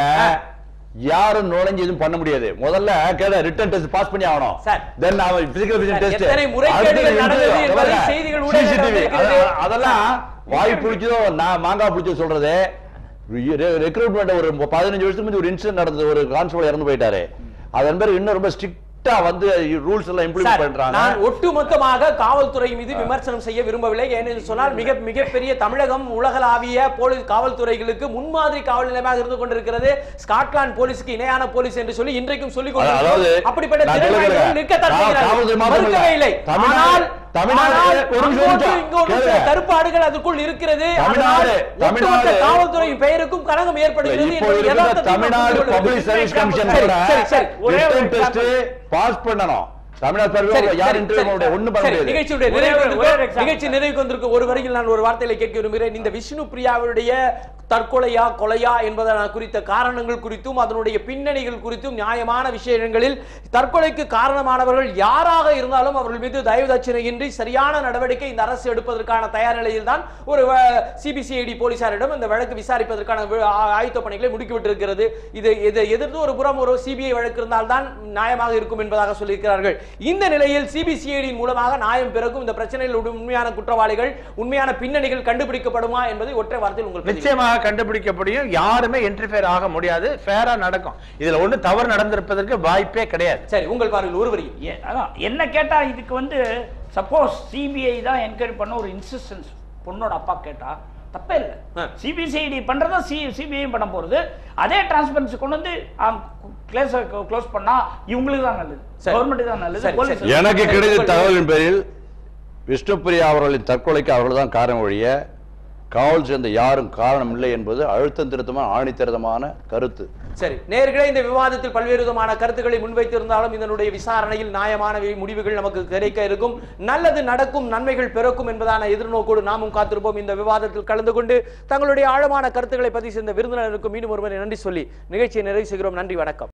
Speaker 2: யாரும் நுழைஞ்சு எதுவும் பண்ண முடியாது முதல்ல கேட ரிட்டன் டெஸ்ட் பாஸ் பண்ணி ஆகணும்
Speaker 1: சார்.
Speaker 2: தென் அவன் பிசிக்கல்
Speaker 1: சார்,
Speaker 2: டெஸ்ட்
Speaker 1: எத்தனை முறைகேடுகள் நடந்தது என்பதை செய்திகள் ஊடகங்கள் வந்திருக்கிறது.
Speaker 2: அதெல்லாம் வாய் புளிச்சதோ நான் மாங்காய் புளிச்சதோ சொல்றது ரெக்ரூட்மெண்ட் ஒரு பதினஞ்சு வருஷத்துக்கு முந்தி ஒரு இன்சிடென்ட் நடந்தது ஒரு கான்ஸ்டபிள் இறந்து போயிட்டாரு அதன் பேர் இன்னும் ரொம்ப ஸ்ட்ரிக்டா வந்து ரூல்ஸ் எல்லாம் இம்ப்ளிமெண்ட்
Speaker 1: சார்,
Speaker 2: பண்றாங்க
Speaker 1: நான் ஒட்டுமொத்தமாக காவல்துறை மீது விமர்சனம் செய்ய விரும்பவில்லை ஏனென்று சொன்னால் மிக மிகப்பெரிய தமிழகம் உலகளாவிய போலீஸ் காவல்துறைகளுக்கு முன்மாதிரி காவல் நிலையமாக இருந்து கொண்டிருக்கிறது ஸ்காட்லாந்து போலீஸுக்கு இணையான போலீஸ் என்று சொல்லி இன்றைக்கும் சொல்லிக்
Speaker 2: அதாவது
Speaker 1: கொண்டிருக்கிறோம் அப்படிப்பட்ட
Speaker 2: நான்
Speaker 1: திறமைகள்
Speaker 2: சொல்லுகிறேன்.
Speaker 1: நிற்கத்தான்
Speaker 2: கா-
Speaker 1: செய்கிறார்கள்.
Speaker 2: காவல்துறை மாத்திரம்
Speaker 1: மறுக்கவே
Speaker 2: இல்ல.
Speaker 1: இல்லை
Speaker 2: தமிழ்நாடு-
Speaker 1: ஆனால்
Speaker 2: தமிழ்நாடு
Speaker 1: ஆனால்
Speaker 2: ஒரு நிமிஷம்
Speaker 1: அங்கொன்று
Speaker 2: நிமிஷம்.
Speaker 1: இங்கொன்று சில
Speaker 2: கேளுங்க.
Speaker 1: கருப்பாடுகள் அதுக்குள் இருக்கிறது
Speaker 2: தமிழ்நாடு,
Speaker 1: அதனால் ஒட்டுமொத்த
Speaker 2: தமிழ்நாடு.
Speaker 1: காவல்துறையின் பெயருக்கும் கலகம் ஏற்படுகிறது
Speaker 2: இப்போ
Speaker 1: என்பது
Speaker 2: இருக்கிற
Speaker 1: யதார்த்தத்தை
Speaker 2: தமிழ்நாடு
Speaker 1: புரிந்து கொள்ள
Speaker 2: பப்ளிக்
Speaker 1: வேண்டும்.
Speaker 2: சர்வீஸ் கமிஷன்
Speaker 1: சரி,
Speaker 2: கூட
Speaker 1: சரி, சரி.
Speaker 3: ஒரே ஒரு
Speaker 2: ரிட்டன் டெஸ்ட்
Speaker 3: example.
Speaker 2: பாஸ் பண்ணணும் தமிழ்நாடு
Speaker 1: சரி,
Speaker 2: தரப்புல யார்
Speaker 1: சரி,
Speaker 2: இன்டர்வியூ
Speaker 1: சரி.
Speaker 2: பண்ண ஒண்ணும் பண்ண
Speaker 1: சரி,
Speaker 2: முடியாது
Speaker 1: நிகழ்ச்சியுடைய
Speaker 3: ஒரே
Speaker 1: நிறைவுக்கு
Speaker 3: ஒரு-
Speaker 1: வந்திருக்கோம்.
Speaker 3: ஒரே ஒரு example.
Speaker 1: நிகழ்ச்சி நிறைவுக்கு வந்திருக்கும் ஒரு வரியில் நான் ஒரு வார்த்தையில கேட்க விரும்புகிறேன் இந்த விஷ்ணு பிரியாவுடைய தற்கொலையா கொலையா என்பதன குறித்த காரணங்கள் குறித்தும் அதனுடைய பின்னணிகள் குறித்தும் நியாயமான விஷயங்களில் தற்கொலைக்கு காரணமானவர்கள் யாராக இருந்தாலும் அவர்கள் மீது தயவு தட்சணையின்றி சரியான நடவடிக்கை இந்த அரசு எடுப்பதற்கான தயார் நிலையில் தான் ஒரு சிபிசிஐடி போலீசாரிடம் இந்த வழக்கு விசாரிப்பதற்கான வி- ஆ- ஆயத்த பணிகளை முடுக்கிவிட்டிருக்கிறது இது இதை எதிர்த்து ஒரு புறம் ஒரு சிபிஐ வழக்கு இருந்தால்தான் நியாயமாக இருக்கும் என்பதாக சொல்லியிருக்கிறார்கள் இந்த நிலையில் சிபிசிஐடி மூலமாக நியாயம் பிறகும் இந்த பிரச்சனையில் உள்ள உண்மையான குற்றவாளிகள் உண்மையான பின்னணிகள் கண்டுபிடிக்கப்படுமா என்பதை ஒற்றை வார்த்தையில் உங்களுக்கு
Speaker 4: நிச்சயமாக கண்டுபிடிக்க முடியும் யாருமே இன்டர்ஃபியர் ஆக முடியாது ஃபேரா நடக்கும் இதுல ஒண்ணு தவறு நடந்திருப்பதற்கு வாய்ப்பே கிடையாது
Speaker 1: சரி உங்கள் பார்வையில் ஒரு வரி
Speaker 3: ஏ- அதான் என்ன கேட்டா இதுக்கு வந்து சப்போஸ் சிபிஐ தான் என்கொயரி பண்ண ஒரு இன்சிஸ்டன்ஸ் பொண்ணோட அப்பா கேட்டா தப்பே இல்லை
Speaker 1: ஆ.
Speaker 3: சிபிசிஐடி பண்றதா சி சிபிஐ பண்ண போறது அதே டிரான்ஸ்பரன்சி கொண்டு வந்து கிளேஸ் க்ளோஸ் பண்ணா இவங்களுக்கு தான் நல்லது
Speaker 1: சரி.
Speaker 3: கவர்மெண்ட் தான் நல்லது
Speaker 1: சரி,
Speaker 3: போலீஸ்
Speaker 1: சரி.
Speaker 2: எனக்கு கிடைத்த தகவலின் பேரில் விஷ்ணுபிரியா அவர்களின் தற்கொலைக்கு அவர்கள் தான் காரணம் ஒழிய காவல் சேர்ந்த யாரும் காரணம் இல்லை என்பது அழுத்தம் திருத்தமான ஆணித்திரதமான கருத்து
Speaker 1: சரி நேர்களே இந்த விவாதத்தில் பல்வேறு விதமான கருத்துக்களை முன்வைத்திருந்தாலும் இதனுடைய விசாரணையில் நியாயமான வி- முடிவுகள் நமக்கு கிடைக்க இருக்கும் நல்லது நடக்கும் நன்மைகள் பிறக்கும் என்பதான எதிர்நோக்கோடு நாமும் காத்திருப்போம் இந்த விவாதத்தில் கலந்து கொண்டு தங்களுடைய ஆழமான கருத்துக்களை பதிவு செய்த விருந்தினருக்கும் மீண்டும் ஒருமுறை நன்றி சொல்லி நிகழ்ச்சியை நிறைவு செய்கிறோம் நன்றி வணக்கம்